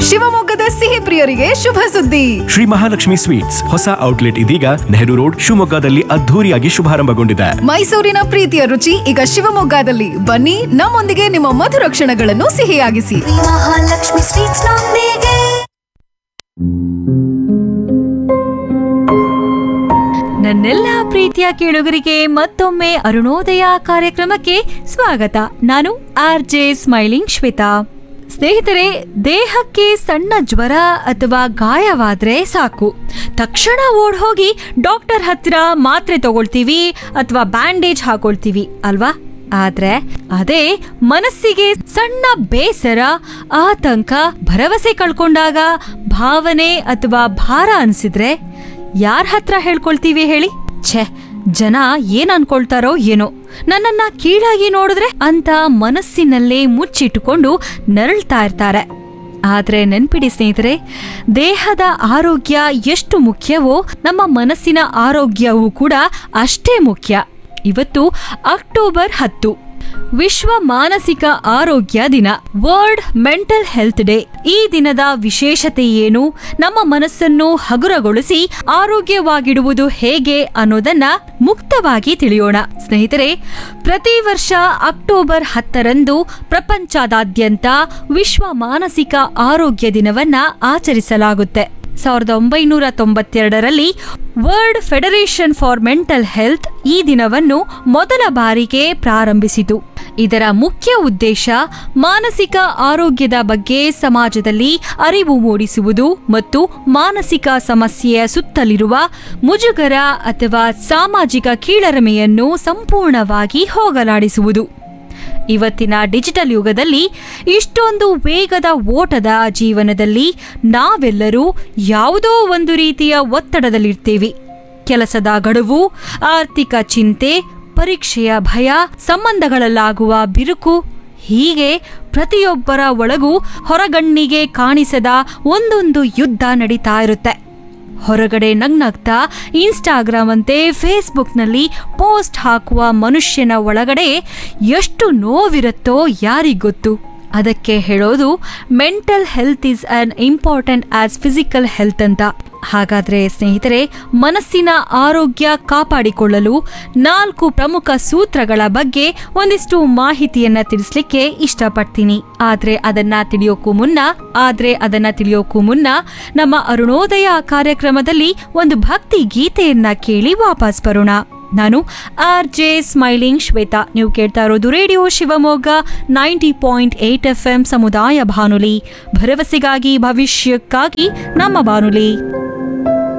ಶಿವಮೊಗ್ಗದ ಸಿಹಿ ಪ್ರಿಯರಿಗೆ ಶುಭ ಸುದ್ದಿ ಶ್ರೀ ಮಹಾಲಕ್ಷ್ಮಿ ಸ್ವೀಟ್ಸ್ ಹೊಸ ಔಟ್ಲೆಟ್ ಇದೀಗ ನೆಹರು ರೋಡ್ ಶಿವಮೊಗ್ಗದಲ್ಲಿ ಅದ್ಧೂರಿಯಾಗಿ ಶುಭಾರಂಭಗೊಂಡಿದೆ ಮೈಸೂರಿನ ಪ್ರೀತಿಯ ರುಚಿ ಈಗ ಶಿವಮೊಗ್ಗದಲ್ಲಿ ಬನ್ನಿ ನಮ್ಮೊಂದಿಗೆ ನಿಮ್ಮ ಮಧುರ ಕ್ಷಣಗಳನ್ನು ಸಿಹಿಯಾಗಿಸಿ ಮಹಾಲಕ್ಷ್ಮಿ ಸ್ವೀಟ್ಸ್ ನೊಂದಿಗೆ ನನ್ನೆಲ್ಲ ಪ್ರೀತಿಯ ಕೇಳುಗರಿಗೆ ಮತ್ತೊಮ್ಮೆ ಅರುಣೋದಯ ಕಾರ್ಯಕ್ರಮಕ್ಕೆ ಸ್ವಾಗತ ನಾನು ಆರ್ ಜೆ ಸ್ಮೈಲಿಂಗ್ ಶ್ವೇತಾ ಸ್ನೇಹಿತರೆ ದೇಹಕ್ಕೆ ಸಣ್ಣ ಜ್ವರ ಅಥವಾ ಗಾಯವಾದ್ರೆ ಸಾಕು ತಕ್ಷಣ ಓಡ್ ಹೋಗಿ ಡಾಕ್ಟರ್ ಹತ್ತಿರ ಮಾತ್ರೆ ತಗೊಳ್ತೀವಿ ಅಥವಾ ಬ್ಯಾಂಡೇಜ್ ಹಾಕೊಳ್ತೀವಿ ಅಲ್ವಾ ಆದ್ರೆ ಅದೇ ಮನಸ್ಸಿಗೆ ಸಣ್ಣ ಬೇಸರ ಆತಂಕ ಭರವಸೆ ಕಳ್ಕೊಂಡಾಗ ಭಾವನೆ ಅಥವಾ ಭಾರ ಅನ್ಸಿದ್ರೆ ಯಾರ ಹತ್ರ ಹೇಳ್ಕೊಳ್ತೀವಿ ಹೇಳಿ ಛೆ ಜನ ಏನ್ ಅನ್ಕೊಳ್ತಾರೋ ಏನೋ ನನ್ನನ್ನ ಕೀಳಾಗಿ ನೋಡಿದ್ರೆ ಅಂತ ಮನಸ್ಸಿನಲ್ಲೇ ಮುಚ್ಚಿಟ್ಟುಕೊಂಡು ನರಳ್ತಾ ಇರ್ತಾರೆ ಆದ್ರೆ ನೆನ್ಪಿಡಿ ಸ್ನೇಹಿತರೆ ದೇಹದ ಆರೋಗ್ಯ ಎಷ್ಟು ಮುಖ್ಯವೋ ನಮ್ಮ ಮನಸ್ಸಿನ ಆರೋಗ್ಯವೂ ಕೂಡ ಅಷ್ಟೇ ಮುಖ್ಯ ಇವತ್ತು ಅಕ್ಟೋಬರ್ ಹತ್ತು ವಿಶ್ವ ಮಾನಸಿಕ ಆರೋಗ್ಯ ದಿನ ವರ್ಲ್ಡ್ ಮೆಂಟಲ್ ಹೆಲ್ತ್ ಡೇ ಈ ದಿನದ ವಿಶೇಷತೆ ಏನು ನಮ್ಮ ಮನಸ್ಸನ್ನು ಹಗುರಗೊಳಿಸಿ ಆರೋಗ್ಯವಾಗಿಡುವುದು ಹೇಗೆ ಅನ್ನೋದನ್ನ ಮುಕ್ತವಾಗಿ ತಿಳಿಯೋಣ ಸ್ನೇಹಿತರೆ ಪ್ರತಿ ವರ್ಷ ಅಕ್ಟೋಬರ್ ಹತ್ತರಂದು ಪ್ರಪಂಚದಾದ್ಯಂತ ವಿಶ್ವ ಮಾನಸಿಕ ಆರೋಗ್ಯ ದಿನವನ್ನ ಆಚರಿಸಲಾಗುತ್ತೆ ಸಾವಿರದ ಒಂಬೈನೂರ ತೊಂಬತ್ತೆರಡರಲ್ಲಿ world federation for mental health ಈ ದಿನವನ್ನು ಮೊದಲ ಬಾರಿಗೆ ಪ್ರಾರಂಭಿಸಿತು ಇದರ ಮುಖ್ಯ ಉದ್ದೇಶ ಮಾನಸಿಕ ಆರೋಗ್ಯದ ಬಗ್ಗೆ ಸಮಾಜದಲ್ಲಿ ಅರಿವು ಮೂಡಿಸುವುದು ಮತ್ತು ಮಾನಸಿಕ ಸಮಸ್ಯೆಯ ಸುತ್ತಲಿರುವ ಮುಜುಗರ ಅಥವಾ ಸಾಮಾಜಿಕ ಕೀಳರಿಮೆಯನ್ನು ಸಂಪೂರ್ಣವಾಗಿ ಹೋಗಲಾಡಿಸುವುದು ಇವತ್ತಿನ ಡಿಜಿಟಲ್ ಯುಗದಲ್ಲಿ ಇಷ್ಟೊಂದು ವೇಗದ ಓಟದ ಜೀವನದಲ್ಲಿ ನಾವೆಲ್ಲರೂ ಯಾವುದೋ ಒಂದು ರೀತಿಯ ಒತ್ತಡದಲ್ಲಿರ್ತೀವಿ ಕೆಲಸದ ಗಡುವು ಆರ್ಥಿಕ ಚಿಂತೆ ಪರೀಕ್ಷೆಯ ಭಯ ಸಂಬಂಧಗಳಲ್ಲಾಗುವ ಬಿರುಕು ಹೀಗೆ ಪ್ರತಿಯೊಬ್ಬರ ಒಳಗೂ ಹೊರಗಣ್ಣಿಗೆ ಕಾಣಿಸದ ಒಂದೊಂದು ಯುದ್ಧ ನಡೀತಾ ಇರುತ್ತೆ ಹೊರಗಡೆ ನಗ್ನಗ್ತಾ ಇನ್ಸ್ಟಾಗ್ರಾಮ್ ಅಂತೆ ಫೇಸ್ಬುಕ್ನಲ್ಲಿ ಪೋಸ್ಟ್ ಹಾಕುವ ಮನುಷ್ಯನ ಒಳಗಡೆ ಎಷ್ಟು ನೋವಿರುತ್ತೋ ಯಾರಿಗೊತ್ತು ಅದಕ್ಕೆ ಹೇಳೋದು mental health is on important as physical health ಅಂತ ಹಾಗಾದ್ರೆ ಸ್ನೇಹಿತರೆ ಮನಸ್ಸಿನ ಆರೋಗ್ಯ ಕಾಪಾಡಿಕೊಳ್ಳಲು ನಾಲ್ಕು ಪ್ರಮುಖ ಸೂತ್ರಗಳ ಬಗ್ಗೆ ಒಂದಿಷ್ಟು ಮಾಹಿತಿಯನ್ನ ತಿಳಿಸ್ಲಿಕ್ಕೆ ಇಷ್ಟಪಡ್ತೀನಿ ಆದ್ರೆ ಅದನ್ನ ತಿಳಿಯೋಕ್ಕೂ ಮುನ್ನ ಆದ್ರೆ ಅದನ್ನ ತಿಳಿಯೋಕ್ಕೂ ಮುನ್ನ ನಮ್ಮ ಅರುಣೋದಯ ಕಾರ್ಯಕ್ರಮದಲ್ಲಿ ಒಂದು ಭಕ್ತಿ ಗೀತೆಯನ್ನ ಕೇಳಿ ವಾಪಸ್ ಬರೋಣ ನಾನು ಆರ್ ಜೆ ಸ್ಮೈಲಿಂಗ್ ಶ್ವೇತಾ ನೀವು ಕೇಳ್ತಾ ಇರೋದು radio Shivamogga ninety point eight F M ಸಮುದಾಯ ಬಾನುಲಿ ಭರವಸೆಗಾಗಿ ಭವಿಷ್ಯಕ್ಕಾಗಿ ನಮ್ಮ ಬಾನುಲಿ